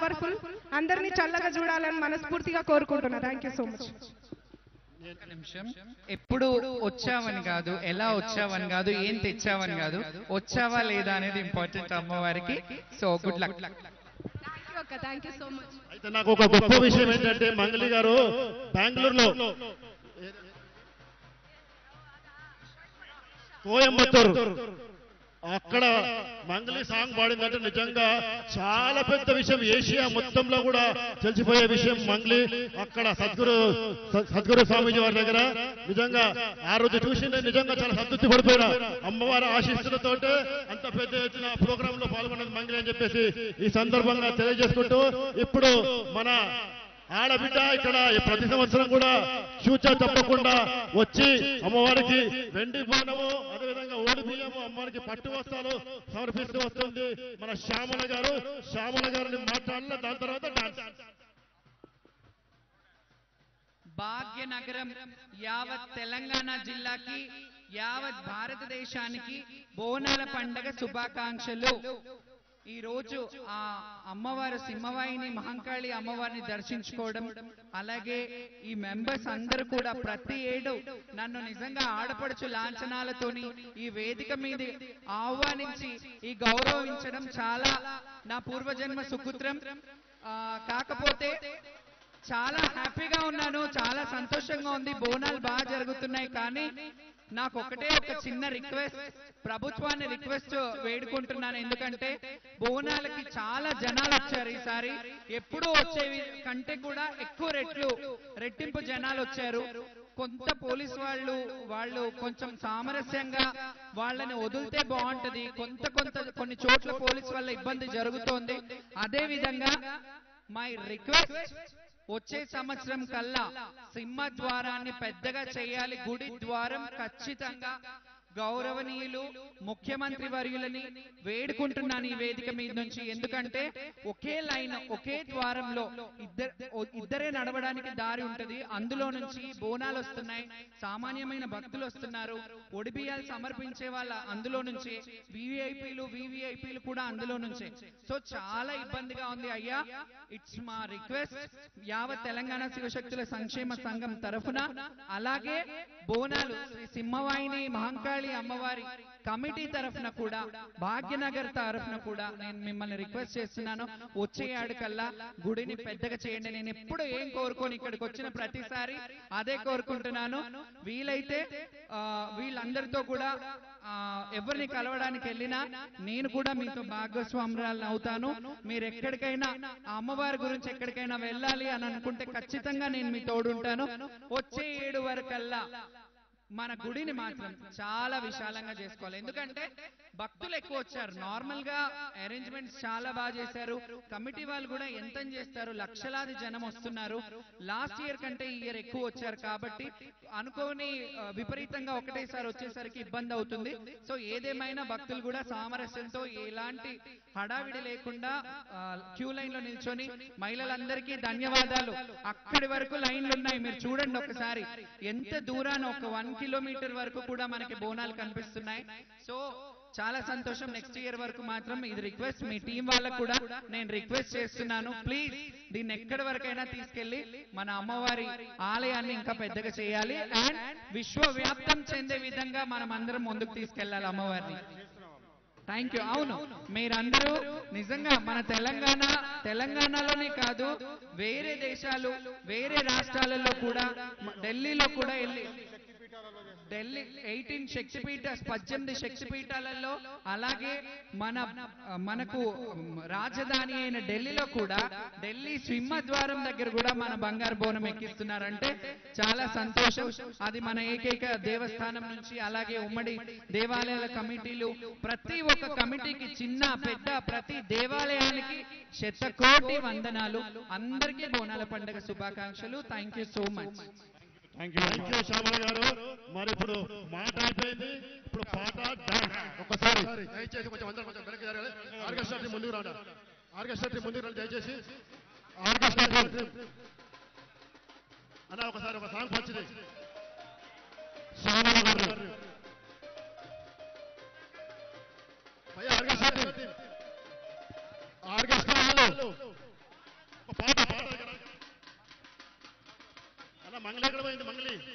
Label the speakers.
Speaker 1: Powerful అందరినీ చల్లగా చూడాలని మనస్ఫూర్తిగా కోరుకుంటున్నా థ్యాంక్ యూ సో మచ్
Speaker 2: ఒక నిమిషం ఎప్పుడు వచ్చావని కాదు ఎలా వచ్చావని కాదు ఏం తెచ్చావని కాదు వచ్చావా లేదా అనేది ఇంపార్టెంట్ అమ్మవారికి so good luck
Speaker 1: thank you so much
Speaker 3: అయితే నాకు ఒక గొప్ప విషయం ఏంటంటే మంగళి గారు బెంగళూరులో కోయంబత్తూరు అక్కడ మంగళి సాంగ్ పాడిందంటే నిజంగా చాలా పెద్ద విషయం ఏషియా మొత్తంలో కూడా తెలిసిపోయే విషయం మంగళి అక్కడ సద్గురు స- సద్గురు స్వామీజీ వారి దగ్గర నిజంగా ఆ రోజు చూసి నేను నిజంగా చాలా సంతృప్తి పడిపోయినా అమ్మవారి ఆశీస్సులతోటే అంత పెద్ద ఎత్తున ప్రోగ్రామ్ లో పాల్గొన్నది మంగళి అని చెప్పేసి ఈ సందర్భంగా తెలియజేసుకుంటూ ఇప్పుడు మన ఆడబిడ్డ ఇక్కడ ఈ ప్రతి సంవత్సరం కూడా సూచన తప్పకుండా వచ్చి అమ్మవారికి వెండి బోనము అదేవిధంగా ఓడి బియ్యము అమ్మవారికి పట్టు వస్త్రాలు సమర్పిస్తూ వస్తుంది మన శ్యామల గారు శ్యామల గారిని మాట్లాడాల దాని తర్వాత డాన్స్
Speaker 2: భాగ్యనగరం యావత్ తెలంగాణ జిల్లాకి యావత్ భారతదేశానికి బోనాల పండగ శుభాకాంక్షలు ఈ రోజు ఆ అమ్మవారు సింహవాహిని మహంకాళి అమ్మవారిని దర్శించుకోవడం అలాగే ఈ మెంబర్స్ అందరూ కూడా ప్రతి ఏడు నన్ను నిజంగా ఆడపడుచు లాంఛనాలతోని ఈ వేదిక మీద ఆహ్వానించి ఈ గౌరవించడం చాలా నా పూర్వజన్మ సుపుత్రం ఆ, కాకపోతే చాలా హ్యాపీగా ఉన్నాను చాలా సంతోషంగా ఉంది బోనాలు బాగా జరుగుతున్నాయి కానీ నాకు ఒకటే ఒక చిన్న రిక్వెస్ట్ ప్రభుత్వాన్ని రిక్వెస్ట్ వేడుకుంటున్నాను ఎందుకంటే బోనాలకి చాలా జనాలు వచ్చారు ఈసారి ఎప్పుడూ వచ్చేవి కంటే కూడా ఎక్కువ రెట్లు రెట్టింపు జనాలు వచ్చారు కొంత పోలీస్ వాళ్ళు వాళ్ళు కొంచెం సామరస్యంగా వాళ్ళని వదిలితే బాగుంటది కొంత కొంత కొన్ని చోట్ల పోలీస్ వల్ల ఇబ్బంది జరుగుతోంది అదే విధంగా మై రిక్వెస్ట్ వచ్చే సంవత్సరం కల్లా సింహ ద్వారాన్ని పెద్దగా చేయాలి గుడి ద్వారం ఖచ్చితంగా గౌరవనీయులు ముఖ్యమంత్రి వర్యులని వేడుకుంటున్నాను ఈ వేదిక మీద నుంచి ఎందుకంటే ఒకే లైన్ ఒకే ద్వారంలో ఇద్దరు ఇద్దరే నడవడానికి దారి ఉంటది అందులో నుంచి బోనాలు వస్తున్నాయి సామాన్యమైన భక్తులు వస్తున్నారు ఒడిబియాలు సమర్పించే వాళ్ళ అందులో నుంచి వివిఐపీలు వివిఐపీలు కూడా అందులో నుంచే సో చాలా ఇబ్బందిగా ఉంది అయ్యా ఇట్స్ మా రిక్వెస్ట్ యావత్ తెలంగాణ శివశక్తుల సంక్షేమ సంఘం తరఫున అలాగే బోనాలు శ్రీ సింహవాహిని మహంకాళి అమ్మవారి కమిటీ తరఫున కూడా భాగ్యనగర్ తరఫున కూడా నేను మిమ్మల్ని రిక్వెస్ట్ చేస్తున్నాను వచ్చే ఏడుకల్లా గుడిని పెద్దగా చేయండి నేను ఎప్పుడు ఏం కోరుకోని ఇక్కడికి వచ్చిన ప్రతిసారి అదే కోరుకుంటున్నాను వీలైతే ఆ, వీళ్ళందరితో కూడా ఆ, ఎవరిని కలవడానికి వెళ్ళినా నేను కూడా మీతో భాగస్వామురాలను అవుతాను మీరు ఎక్కడికైనా ఆ అమ్మవారి గురించి ఎక్కడికైనా వెళ్ళాలి అని అనుకుంటే ఖచ్చితంగా నేను మీ తోడుంటాను వచ్చే ఏడు వరకల్లా మన గుడిని మాత్రం చాలా విశాలంగా చేసుకోవాలి ఎందుకంటే భక్తులు ఎక్కువ వచ్చారు నార్మల్ గా అరేంజ్మెంట్స్ చాలా బాగా చేశారు కమిటీ వాళ్ళు కూడా ఎంత చేస్తారు లక్షలాది జనం వస్తున్నారు లాస్ట్ ఇయర్ కంటే ఈ ఇయర్ ఎక్కువ వచ్చారు కాబట్టి అనుకోని ఆ, విపరీతంగా ఒకటేసారి వచ్చేసరికి ఇబ్బంది అవుతుంది సో ఏదేమైనా భక్తులు కూడా సామరస్యంతో ఎలాంటి హడావిడి లేకుండా క్యూ లైన్ లో నిల్చొని మహిళలందరికీ ధన్యవాదాలు అక్కడి వరకు లైన్లు ఉన్నాయి మీరు చూడండి ఒకసారి ఎంత దూరాన ఒక వన్ కిలోమీటర్ వరకు కూడా మనకి బోనాలు కనిపిస్తున్నాయి సో చాలా సంతోషం నెక్స్ట్ ఇయర్ వరకు మాత్రం ఇది రిక్వెస్ట్ మీ టీం వాళ్ళకు కూడా నేను రిక్వెస్ట్ చేస్తున్నాను ప్లీజ్ దీన్ని ఎక్కడి వరకైనా తీసుకెళ్లి మన అమ్మవారి ఆలయాన్ని ఇంకా పెద్దగా చేయాలి అండ్ విశ్వవ్యాప్తం చెందే విధంగా మనం అందరం ముందుకు తీసుకెళ్లాలి అమ్మవారిని థ్యాంక్ యూ అవును మీరందరూ నిజంగా మన తెలంగాణ తెలంగాణలోనే కాదు వేరే దేశాలు వేరే రాష్ట్రాలలో కూడా మ- ఢిల్లీలో కూడా వెళ్ళి ఢిల్లీ ఎయిటీన్ శక్తిపీఠ పద్దెనిమిది శక్తిపీఠాలలో అలాగే మన ఆ, మనకు రాజధాని అయిన ఢిల్లీలో కూడా ఢిల్లీ సింహద్వారం దగ్గర కూడా మన బంగారు బోనం ఎక్కిస్తున్నారంటే చాలా సంతోషం అది మన ఏకైక దేవస్థానం నుంచి అలాగే ఉమ్మడి దేవాలయాల కమిటీలు ప్రతి ఒక్క కమిటీకి చిన్న పెద్ద ప్రతి దేవాలయానికి శతకోటి వందనాలు అందరికీ బోనాల పండుగ శుభాకాంక్షలు thank you so much
Speaker 3: thank you Shyamala గారు మరి ఇప్పుడు మాట అయిపోయింది ఇప్పుడు పాట డాన్స్ ఒక్కసారి
Speaker 4: దయచేసి కొంచెం అందరూ కొంచెం వెనక్కి జరగాలి ఆర్కెస్ట్రా టీం ముందుకు రాండి ఆర్కెస్ట్రా టీం ముందుకు రండి దయచేసి
Speaker 3: ఆర్కెస్ట్రా టీం. అన్న ఒకసారి ఒక సాంగ్ వచ్చింది శ్యామల గారు
Speaker 4: భయ్యా ఆర్కెస్ట్రా టీం ఆర్కెస్ట్రా వాళ్ళు
Speaker 3: అలా మంగళి ఎక్కడ పోయింది మంగళి